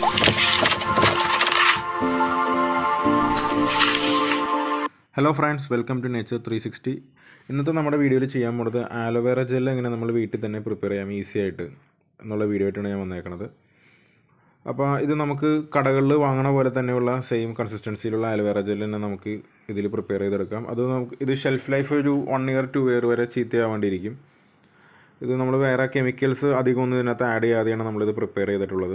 hello friends welcome to nature three sixty ഇന്നത്തെ നമ്മുടെ വീഡിയോയിൽ ചെയ്യാൻ പോകുന്നത് ആലോവേറ ജെൽ എങ്ങനെ നമ്മൾ വീട്ടിൽ തന്നെ പ്രിപ്പയർ ചെയ്യാം ഈസി ആയിട്ട് എന്നുള്ള വീഡിയോ ആയിട്ടാണ് ഞാൻ വന്നേക്കണത് അപ്പോൾ ഇത് നമുക്ക് കടകളിൽ വാങ്ങണ പോലെ തന്നെയുള്ള സെയിം കൺസിസ്റ്റൻസിയിലുള്ള ആലോവേറ ജെൽ തന്നെ നമുക്ക് ഇതിൽ പ്രിപ്പയർ ചെയ്തെടുക്കാം അത് നമുക്ക് ഇത് ഷെൽഫ് ലൈഫ് ഒരു വൺ ഇയർ ടു ഇയർ വരെ ചീത്തയാവേണ്ടിയിരിക്കും ഇത് നമ്മൾ വേറെ കെമിക്കൽസ് അധികമൊന്നും ഇതിനകത്ത് ആഡ് ചെയ്യാതെയാണ് നമ്മളിത് പ്രിപ്പയർ ചെയ്തിട്ടുള്ളത്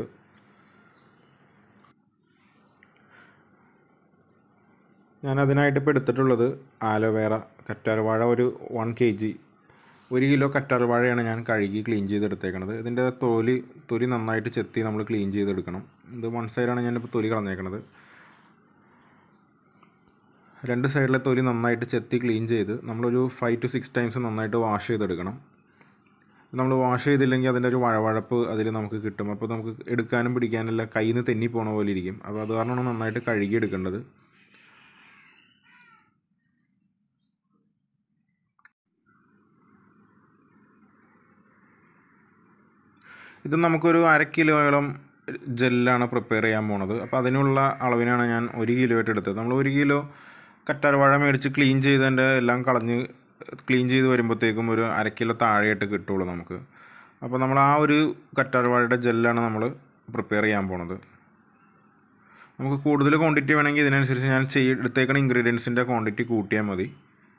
ഞാൻ അതിനായിട്ട് ഇപ്പോൾ എടുത്തിട്ടുള്ളത് ആലോവേറ കറ്റാർവാഴ ഒരു വൺ കെ ജി ഒരു കിലോ കറ്റാർവാഴയാണ് ഞാൻ കഴുകി ക്ലീൻ ചെയ്തെടുത്തേക്കണത് ഇതിൻ്റെ തൊലി തൊലി നന്നായിട്ട് ചെത്തി നമ്മൾ ക്ലീൻ ചെയ്തെടുക്കണം ഇത് വൺ സൈഡാണ് ഞാനിപ്പോൾ തൊലി കളഞ്ഞേക്കണത് രണ്ട് സൈഡിലെ തൊലി നന്നായിട്ട് ചെത്തി ക്ലീൻ ചെയ്ത് നമ്മളൊരു ഫൈവ് ടു സിക്സ് ടൈംസ് നന്നായിട്ട് വാഷ് ചെയ്തെടുക്കണം നമ്മൾ വാഷ് ചെയ്തില്ലെങ്കിൽ അതിൻ്റെ ഒരു വഴവഴപ്പ് അതിൽ നമുക്ക് കിട്ടും അപ്പോൾ നമുക്ക് എടുക്കാനും പിടിക്കാനെല്ലാം കയ്യിൽ നിന്ന് തെന്നി പോണ പോലെ ഇരിക്കും അപ്പോൾ അത് കാരണമാണ് നന്നായിട്ട് കഴുകി എടുക്കേണ്ടത് ഇത് നമുക്കൊരു അര കിലോയോളം ജെല്ലാണ് പ്രിപ്പയർ ചെയ്യാൻ പോണത് അപ്പോൾ അതിനുള്ള അളവിനാണ് ഞാൻ ഒരു കിലോ ആയിട്ട് എടുത്തത് നമ്മൾ ഒരു കിലോ കറ്റാർവാഴ മേടിച്ച് ക്ലീൻ ചെയ്തതിൻ്റെ എല്ലാം കളഞ്ഞ് ക്ലീൻ ചെയ്ത് വരുമ്പോഴത്തേക്കും ഒരു അര കിലോ താഴെയായിട്ട് കിട്ടുള്ളൂ നമുക്ക് അപ്പോൾ നമ്മൾ ആ ഒരു കറ്റാർവാഴയുടെ ജെല്ലാണ് നമ്മൾ പ്രിപ്പയർ ചെയ്യാൻ പോണത് നമുക്ക് കൂടുതൽ ക്വാണ്ടിറ്റി വേണമെങ്കിൽ ഇതിനനുസരിച്ച് ഞാൻ ചെയ്യ എടുത്തേക്കണ ഇൻഗ്രീഡിയൻസിൻ്റെ ക്വാണ്ടിറ്റി കൂട്ടിയാൽ മതി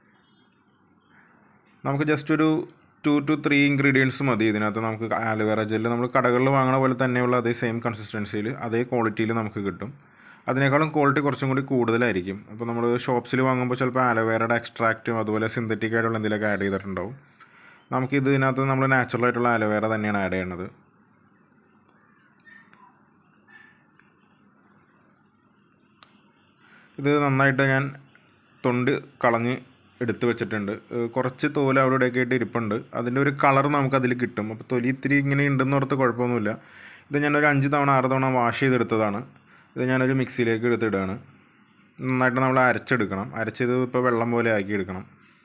നമുക്ക് ജസ്റ്റ് ഒരു ടു ടു ത്രീ ഇൻഗ്രീഡിയൻസ് മതി ഇതിനകത്ത് നമുക്ക് ആലുവേറ ജെല്ല് നമ്മൾ കടകളിൽ വാങ്ങണ പോലെ തന്നെയുള്ള അതേ സെയിം കൺസിസ്റ്റൻസിയിൽ അതേ ക്വാളിറ്റിയിൽ നമുക്ക് കിട്ടും അതിനേക്കാളും ക്വാളിറ്റി കുറച്ചും കൂടി കൂടുതലായിരിക്കും അപ്പോൾ നമ്മൾ ഷോപ്സിൽ വാങ്ങുമ്പോൾ ചിലപ്പോൾ ആലോവേറയുടെ എക്സ്ട്രാക്റ്റും അതുപോലെ സിന്തറ്റിക് ആയിട്ടുള്ള എന്തെങ്കിലുമൊക്കെ ആഡ് ചെയ്തിട്ടുണ്ടാവും നമുക്ക് ഇത് ഇതിനകത്ത് നമ്മൾ നാച്ചുറൽ ആയിട്ടുള്ള ആലോവേറ തന്നെയാണ് ആഡ് ചെയ്യേണ്ടത് ഇത് നന്നായിട്ട് ഞാൻ തൊണ്ട് കളഞ്ഞ് എടുത്ത് വെച്ചിട്ടുണ്ട് കുറച്ച് തോല് അവിടെ ഇവിടെയൊക്കെ ആയിട്ട് ഇരിപ്പുണ്ട് അതിൻ്റെ ഒരു കളർ നമുക്കതിൽ കിട്ടും അപ്പോൾ തൊലി ഇത്തിരി ഇങ്ങനെ ഉണ്ടെന്ന് ഓർത്ത് കുഴപ്പമൊന്നുമില്ല ഇത് ഞാനൊരു അഞ്ച് തവണ ആറ് തവണ വാഷ് ചെയ്തെടുത്തതാണ് ഇത് ഞാനൊരു മിക്സിയിലേക്ക് എടുത്തിടുകയാണ് നന്നായിട്ട് നമ്മൾ അരച്ചെടുക്കണം അരച്ചത് ഇപ്പോൾ വെള്ളം പോലെ ആക്കി എടുക്കണം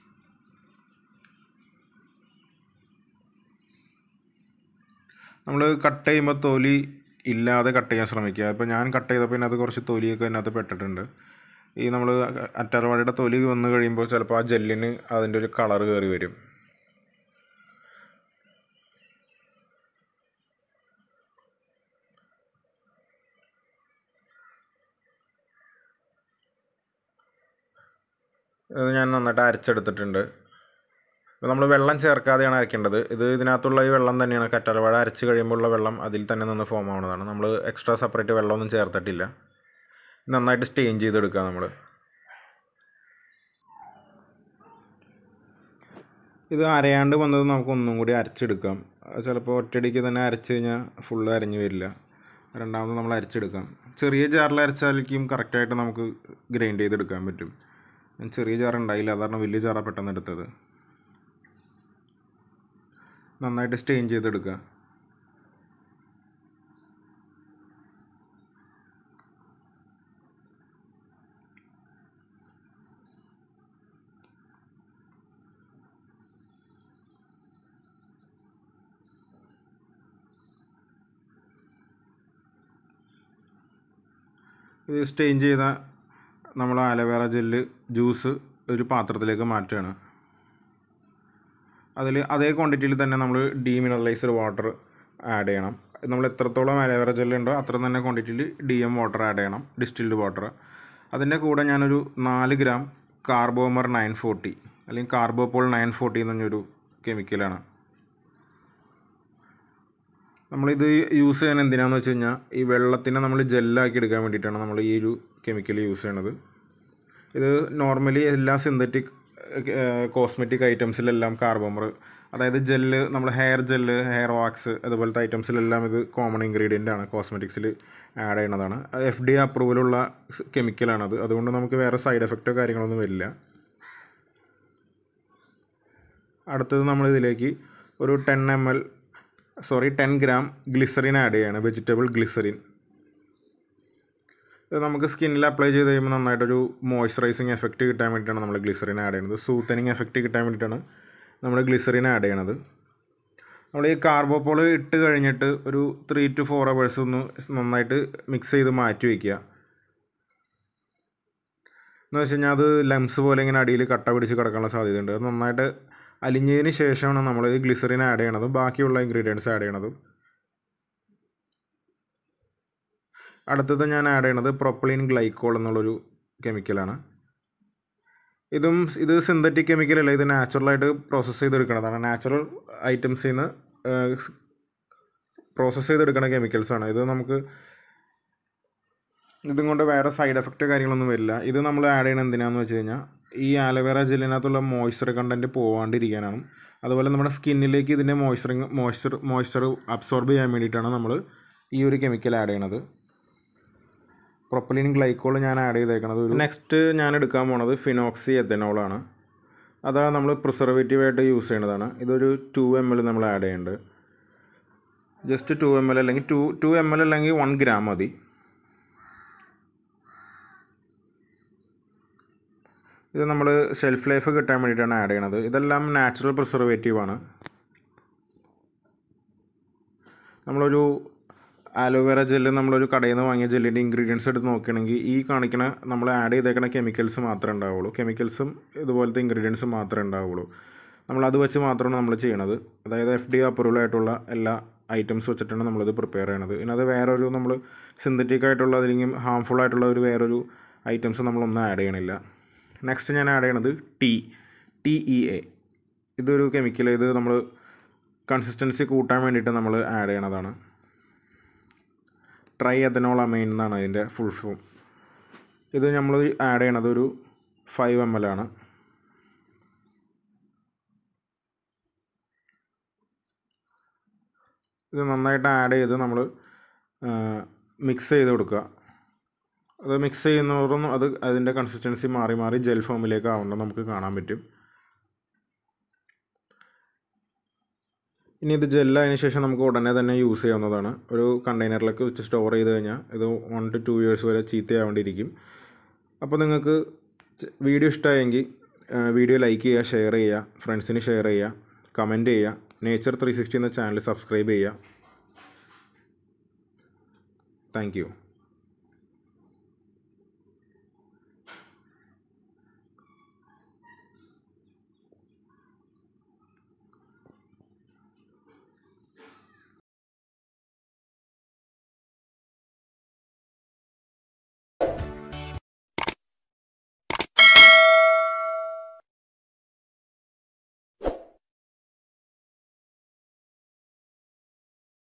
നമ്മൾ കട്ട് ചെയ്യുമ്പോൾ തൊലി ഇല്ലാതെ കട്ട് ചെയ്യാൻ ശ്രമിക്കുക ഇപ്പോൾ ഞാൻ കട്ട് ചെയ്തപ്പോൾ ഇതിനകത്ത് കുറച്ച് തൊലിയൊക്കെ അതിനകത്ത് പെട്ടിട്ടുണ്ട് ഈ നമ്മൾ അറ്റാർവാഴയുടെ തൊലി വന്നു കഴിയുമ്പോൾ ചിലപ്പോൾ ആ ജെല്ലിന് അതിൻ്റെ ഒരു കളർ കയറി വരും ഇത് ഞാൻ നന്നായിട്ട് അരച്ചെടുത്തിട്ടുണ്ട് നമ്മൾ വെള്ളം ചേർക്കാതെയാണ് അരയ്ക്കേണ്ടത് ഇത് ഇതിനകത്തുള്ള ഈ വെള്ളം തന്നെയാണ് കറ്റാർവാഴ അരച്ച് കഴിയുമ്പോഴുള്ള വെള്ളം അതിൽ തന്നെ നിന്ന് ഫോം ആവുന്നതാണ് നമ്മൾ എക്സ്ട്രാ സെപ്പറേറ്റ് വെള്ളമൊന്നും ചേർത്തിട്ടില്ല നന്നായിട്ട് സ്റ്റെയിൻ ചെയ്തെടുക്കുക നമ്മൾ ഇത് അരയാണ്ട് വന്നത് നമുക്ക് ഒന്നും കൂടി അരച്ചെടുക്കാം ചിലപ്പോൾ ഒറ്റയടിക്ക് തന്നെ അരച്ച് കഴിഞ്ഞാൽ ഫുള്ള് അരഞ്ഞു വരില്ല രണ്ടാമത് നമ്മൾ അരച്ചെടുക്കാം ചെറിയ ജാറിൽ അരച്ചാലേക്കും കറക്റ്റായിട്ട് നമുക്ക് ഗ്രൈൻഡ് ചെയ്തെടുക്കാൻ പറ്റും ഞാൻ ചെറിയ ജാർ ഉണ്ടായില്ല അതാണ് വലിയ ജാറാണ് പെട്ടെന്ന് എടുത്തത് നന്നായിട്ട് സ്റ്റെയിൻ ചെയ്തെടുക്കുക ഇത് സ്റ്റെയിൻ ചെയ്ത നമ്മൾ ആലവേറ ജെല്ല് ജ്യൂസ് ഒരു പാത്രത്തിലേക്ക് മാറ്റുകയാണ് അതിൽ അതേ ക്വാണ്ടിറ്റിയിൽ തന്നെ നമ്മൾ ഡീമിനറലൈസ്ഡ് വാട്ടർ ആഡ് ചെയ്യണം നമ്മൾ എത്രത്തോളം ആലവേറ ജെല്ല് ഉണ്ടോ അത്ര തന്നെ ക്വാണ്ടിറ്റിയിൽ ഡി എം വാട്ടർ ആഡ് ചെയ്യണം ഡിസ്റ്റിൽഡ് വാട്ടർ അതിൻ്റെ കൂടെ ഞാനൊരു നാല് ഗ്രാം കാർബോമർ നയൻ ഫോർട്ടി അല്ലെങ്കിൽ കാർബോപോൾ നയൻ ഫോർട്ടി എന്ന് പറഞ്ഞൊരു കെമിക്കലാണ് നമ്മളിത് യൂസ് ചെയ്യാൻ എന്തിനാന്ന് വെച്ച് കഴിഞ്ഞാൽ ഈ വെള്ളത്തിനെ നമ്മൾ ജെല്ലാക്കി എടുക്കാൻ വേണ്ടിയിട്ടാണ് നമ്മൾ ഈ ഒരു കെമിക്കൽ യൂസ് ചെയ്യണത് ഇത് നോർമലി എല്ലാ സിന്തറ്റിക് കോസ്മെറ്റിക് ഐറ്റംസിലെല്ലാം കാർബോമർ അതായത് ജെല്ല് നമ്മൾ ഹെയർ ജെല്ല് ഹെയർ വാക്സ് അതുപോലത്തെ ഐറ്റംസിലെല്ലാം ഇത് കോമൺ ഇൻഗ്രീഡിയൻ്റ് ആണ് കോസ്മെറ്റിക്സിൽ ആഡ് ചെയ്യണതാണ് എഫ് ഡി അപ്രൂവലുള്ള കെമിക്കലാണത് അതുകൊണ്ട് നമുക്ക് വേറെ സൈഡ് എഫക്റ്റോ കാര്യങ്ങളൊന്നും വരില്ല അടുത്തത് നമ്മൾ ഇതിലേക്ക് ഒരു ten M L sorry ten gram glycerin add ചെയ്യാണ് വെജിറ്റബിൾ ഗ്ലിസറിൻ ഇത് നമുക്ക് സ്കിന്നിൽ അപ്ലൈ ചെയ്ത് കഴിയുമ്പോൾ നന്നായിട്ടൊരു മോയ്സ്ചറൈസിങ് എഫക്റ്റ് കിട്ടാൻ വേണ്ടിയിട്ടാണ് നമ്മൾ ഗ്ലിസറിൻ ആഡ് ചെയ്യുന്നത് സൂത്തനിങ് എഫക്റ്റ് കിട്ടാൻ വേണ്ടിയിട്ടാണ് നമ്മൾ ഗ്ലിസറിൻ ആഡ് ചെയ്യണത് നമ്മൾ ഈ കാർബോപോൾ ഇട്ട് കഴിഞ്ഞിട്ട് ഒരു ത്രീ ടു ഫോർ അവേഴ്സ് ഒന്ന് നന്നായിട്ട് മിക്സ് ചെയ്ത് മാറ്റി വയ്ക്കുക എന്ന് വെച്ച് കഴിഞ്ഞാൽ അത് ലംസ് പോലെ ഇങ്ങനെ അടിയിൽ കട്ട പിടിച്ച് കിടക്കാനുള്ള സാധ്യതയുണ്ട് അത് നന്നായിട്ട് അലിഞ്ഞതിന് ശേഷമാണ് നമ്മൾ ഈ ഗ്ലിസറിൻ ആഡ് ചെയ്യണത് ബാക്കിയുള്ള ഇൻഗ്രീഡിയൻസ് ആഡ് ചെയ്യണത് അടുത്തത് ഞാൻ ആഡ് ചെയ്യണത് പ്രൊപ്പലിൻ ഗ്ലൈക്കോൾ എന്നുള്ളൊരു കെമിക്കലാണ് ഇതും ഇത് സിന്തറ്റിക് കെമിക്കലല്ല ഇത് നാച്ചുറലായിട്ട് പ്രോസസ്സ് ചെയ്തെടുക്കണതാണ് നാച്ചുറൽ ഐറ്റംസിൽ നിന്ന് പ്രോസസ്സ് ചെയ്തെടുക്കുന്ന കെമിക്കൽസാണ് ഇത് നമുക്ക് ഇതും കൊണ്ട് വേറെ സൈഡ് എഫക്റ്റ് കാര്യങ്ങളൊന്നും വരില്ല ഇത് നമ്മൾ ആഡ് ചെയ്യണത് എന്തിനാന്ന് വെച്ച് കഴിഞ്ഞാൽ ഈ ആലോവേറ ജെല്ലിനകത്തുള്ള മോയ്സ്ചർ കണ്ടൻറ്റ് പോവാണ്ടിരിക്കാനാണ് അതുപോലെ നമ്മുടെ സ്കിന്നിലേക്ക് ഇതിൻ്റെ മോയ്സ്ചറിങ് മോയ്സ്ചർ മോയ്സ്ചർ അബ്സോർബ് ചെയ്യാൻ വേണ്ടിയിട്ടാണ് നമ്മൾ ഈ ഒരു കെമിക്കൽ ആഡ് ചെയ്യണത് പ്രൊപ്പലിൻ ഗ്ലൈക്കോൾ ഞാൻ ആഡ് ചെയ്തേക്കണത് ഒരു നെക്സ്റ്റ് ഞാൻ എടുക്കാൻ പോണത് ഫിനോക്സി എത്തനോളാണ് അതാണ് നമ്മൾ പ്രിസർവേറ്റീവായിട്ട് യൂസ് ചെയ്യണതാണ് ഇതൊരു ടു എം എൽ നമ്മൾ ആഡ് ചെയ്യുന്നുണ്ട് ജസ്റ്റ് ടു എം എൽ അല്ലെങ്കിൽ ടു ടു എം എൽ അല്ലെങ്കിൽ വൺ ഗ്രാം മതി ഇത് നമ്മൾ ഷെൽഫ് ലൈഫ് കിട്ടാൻ വേണ്ടിയിട്ടാണ് ആഡ് ചെയ്യണത് ഇതെല്ലാം നാച്ചുറൽ പ്രിസർവേറ്റീവ് ആണ് നമ്മളൊരു ആലോവേറ ജെല്ല് നമ്മളൊരു കടയിൽ നിന്ന് വാങ്ങിയ ജെല്ലിൻ്റെ ഇൻഗ്രീഡിയൻസ് എടുത്ത് നോക്കുകയാണെങ്കിൽ ഈ കാണിക്കണ നമ്മൾ ആഡ് ചെയ്തേക്കണ കെമിക്കൽസ് മാത്രമേ ഉണ്ടാവുള്ളൂ കെമിക്കൽസും ഇതുപോലത്തെ ഇൻഗ്രീഡിയൻസും മാത്രമേ ഉണ്ടാവുള്ളൂ നമ്മൾ അത് വെച്ച് മാത്രമാണ് നമ്മൾ ചെയ്യണത് അതായത് എഫ് ഡി അപ്രൂവൽ ആയിട്ടുള്ള എല്ലാ ഐറ്റംസ് വെച്ചിട്ടാണ് നമ്മളിത് പ്രിപ്പയർ ചെയ്യണത് ഇതിനകത്ത് വേറൊരു നമ്മൾ സിന്തറ്റിക് ആയിട്ടുള്ള അല്ലെങ്കിൽ ഹാംഫുൾ ആയിട്ടുള്ള ഒരു വേറൊരു ഐറ്റംസ് നമ്മളൊന്നും ആഡ് ചെയ്യണില്ല നെക്സ്റ്റ് ഞാൻ ആഡ് ചെയ്യണത് ടി ടി ഇ എ ഇതൊരു കെമിക്കൽ ഇത് നമ്മൾ കൺസിസ്റ്റൻസി കൂട്ടാൻ വേണ്ടിയിട്ട് നമ്മൾ ആഡ് ചെയ്യണതാണ് ട്രൈ എത്തനോൾ അമൈൻ എന്നാണ് അതിൻ്റെ ഫുൾ ഫോം ഇത് നമ്മൾ ആഡ് ചെയ്യണത് ഒരു ഫൈവ് എം എൽ ആണ് ഇത് നന്നായിട്ട് ആഡ് ചെയ്ത് നമ്മൾ മിക്സ് ചെയ്ത് കൊടുക്കുക അത് മിക്സ് ചെയ്യുന്നതോടൊന്നും അത് അതിൻ്റെ കൺസിസ്റ്റൻസി മാറി മാറി ജെൽ ഫോമിലേക്ക് ആവുന്നത് നമുക്ക് കാണാൻ പറ്റും ഇനി ഇത് ജെല്ലായതിനു ശേഷം നമുക്ക് ഉടനെ തന്നെ യൂസ് ചെയ്യാവുന്നതാണ് ഒരു കണ്ടെയ്നറിലേക്ക് വെച്ച് സ്റ്റോർ ചെയ്ത് കഴിഞ്ഞാൽ ഇത് വൺ ടു ടു ഇയേഴ്സ് വരെ ചീത്തയാവേണ്ടിയിരിക്കും അപ്പോൾ നിങ്ങൾക്ക് വീഡിയോ ഇഷ്ടമായെങ്കിൽ വീഡിയോ ലൈക്ക് ചെയ്യുക ഷെയർ ചെയ്യുക ഫ്രണ്ട്സിന് ഷെയർ ചെയ്യുക കമൻറ്റ് ചെയ്യുക നേച്ചർ ത്രീ സിക്സ്റ്റി എന്ന ചാനൽ സബ്സ്ക്രൈബ് ചെയ്യുക താങ്ക് യു